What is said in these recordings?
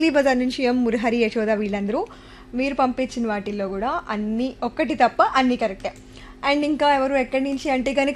ఈ బజార్ నుంచి ఎం మురహరి యశోద వీళ్ళందరూ మీరు పంపించిన వాటిల్లో కూడా అన్ని ఒక్కటి తప్ప అన్ని కరెక్టే అండ్ ఇంకా ఎవరు ఎక్కడి నుంచి అంటే కనుక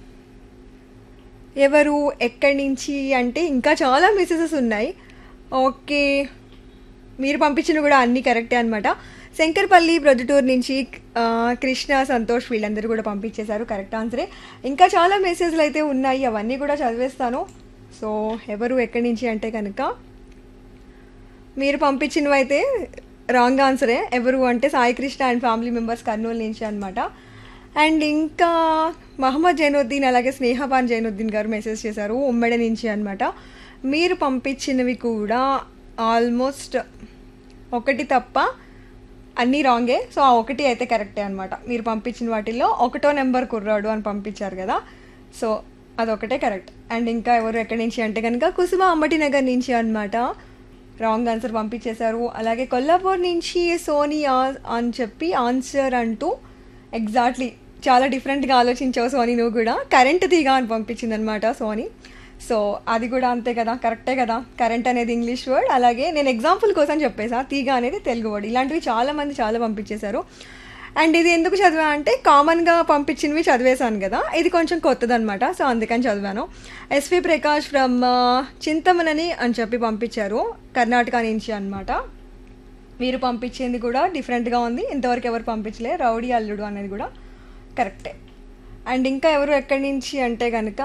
ఎవరు ఎక్కడి నుంచి అంటే ఇంకా చాలా మెసేజెస్ ఉన్నాయి ఓకే మీరు పంపించిన కూడా అన్నీ కరెక్టే అనమాట శంకర్పల్లి ప్రొద్దుటూరు నుంచి ఆ, కృష్ణ సంతోష్ వీళ్ళందరూ కూడా పంపించేశారు కరెక్ట్ ఆన్సరే ఇంకా చాలా మెసేజ్లు అయితే ఉన్నాయి అవన్నీ కూడా చదివేస్తాను సో ఎవరు ఎక్కడి నుంచి అంటే కనుక మీరు పంపించినవి అయితే రాంగ్ ఆన్సరే ఎవరు అంటే Sai Krishna and family members Kurnool నుంచి అనమాట అండ్ ఇంకా మహమ్మద్ జైనుద్దీన్ అలాగే స్నేహబాన్ జైనుద్దీన్ గారు మెసేజ్ చేశారు ఉమ్మడి నుంచి అనమాట మీరు పంపించినవి కూడా ఆల్మోస్ట్ ఒకటి తప్ప అన్నీ రాంగే సో ఆ ఒకటి అయితే కరెక్టే అనమాట మీరు పంపించిన వాటిల్లో ఒకటో నెంబర్ కుర్రాడు అని పంపించారు కదా సో అదొకటే కరెక్ట్ అండ్ ఇంకా ఎవరు ఎక్కడి నుంచి అంటే కనుక కుసుమ అంబటి నగర్ నుంచి అనమాట రాంగ్ ఆన్సర్ పంపించేశారు అలాగే కొల్లాపూర్ నుంచి సోనీ ఆ- అని చెప్పి ఆన్సర్ అంటూ ఎగ్జాక్ట్లీ చాలా డిఫరెంట్గా ఆలోచించావు సోనీ నువ్వు కూడా కరెంట్ తీగా అని పంపించింది అనమాట సోనీ సో అది కూడా అంతే కదా కరెక్టే కదా కరెంట్ అనేది ఇంగ్లీష్ వర్డ్ అలాగే నేను ఎగ్జాంపుల్ కోసం చెప్పేసా తీగ అనేది తెలుగు వర్డ్ ఇలాంటివి చాలా మంది చాలా పంపించేశారు అండ్ ఇది ఎందుకు చదివా అంటే కామన్గా పంపించినవి చదివేశాను కదా ఇది కొంచెం కొత్తదనమాట సో అందుకని చదివాను ఎస్వి ప్రకాష్ ఫ్రమ్ చింతమనని అని చెప్పి పంపించారు కర్ణాటక నుంచి అనమాట మీరు పంపించింది కూడా డిఫరెంట్గా ఉంది ఇంతవరకు ఎవరు పంపించలే రౌడీ అల్లుడు అనేది కూడా కరెక్టే అండ్ ఇంకా ఎవరు ఎక్కడి నుంచి అంటే కనుక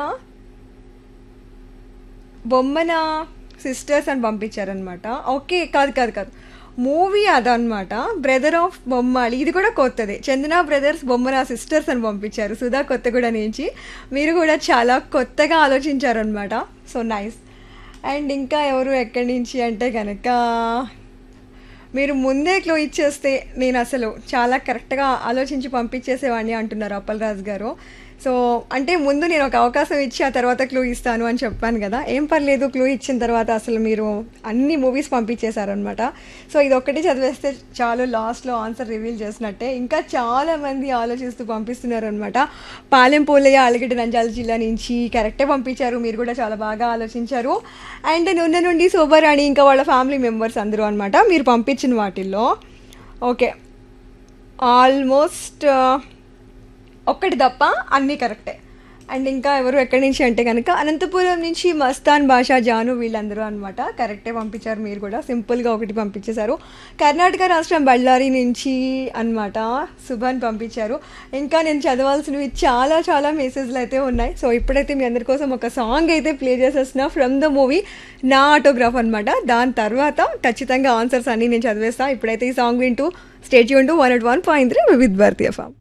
బొమ్మన సిస్టర్స్ అని పంపించారనమాట ఓకే కాదు కాదు కాదు మూవీ అదనమాట బ్రదర్ ఆఫ్ బొమ్మాలి ఇది కూడా కొత్తదే చందన బ్రదర్స్ బొమ్మన సిస్టర్స్ అని పంపించారు సుధా కొత్తగూడ నుంచి మీరు కూడా చాలా కొత్తగా ఆలోచించారనమాట సో నైస్ అండ్ ఇంకా ఎవరు ఎక్కడి నుంచి అంటే కనుక మీరు ముందే క్లో ఇచ్చేస్తే నేను అసలు చాలా కరెక్ట్గా ఆలోచించి పంపించేసేవాడిని అంటున్నారు అప్పలరాజు గారు సో అంటే ముందు నేను ఒక అవకాశం ఇచ్చి ఆ తర్వాత క్లూ ఇస్తాను అని చెప్పాను కదా ఏం పర్లేదు క్లూ ఇచ్చిన తర్వాత అసలు మీరు అన్ని మూవీస్ పంపించేశారనమాట సో ఇది ఒక్కటి చదివేస్తే చాలు లాస్ట్లో ఆన్సర్ రివీల్ చేసినట్టే ఇంకా చాలా మంది ఆలోచిస్తూ పంపిస్తున్నారనమాట పాలెం పోలయ్య అలగడ్డ నంజాల జిల్లా నుంచి కరెక్టే పంపించారు మీరు కూడా చాలా బాగా ఆలోచించారు అండ్ నున్న నుండి శోభారాణి ఇంకా వాళ్ళ ఫ్యామిలీ మెంబర్స్ అందరూ అనమాట మీరు పంపించిన వాటిల్లో ఓకే ఆల్మోస్ట్ ఒక్కటి తప్ప అన్నీ కరెక్టే అండ్ ఇంకా ఎవరు ఎక్కడి నుంచి అంటే కనుక అనంతపురం నుంచి మస్తాన్ భాష జాను వీళ్ళందరూ అనమాట కరెక్టే పంపించారు మీరు కూడా సింపుల్గా ఒకటి పంపించేశారు కర్ణాటక రాష్ట్రం బళ్ళారి నుంచి అనమాట శుభన్ పంపించారు ఇంకా నేను చదవాల్సినవి చాలా చాలా మెసేజ్లు అయితే ఉన్నాయి సో ఇప్పుడైతే మీ అందరి కోసం ఒక సాంగ్ అయితే ప్లే చేసేస్తున్నా from the movie Naa autograph అనమాట దాని తర్వాత ఖచ్చితంగా ఆన్సర్స్ అన్నీ నేను చదివేస్తాను ఇప్పుడైతే ఈ సాంగ్ వింటూ స్టేట్ యూన్ two one at one point three with Bharatiya form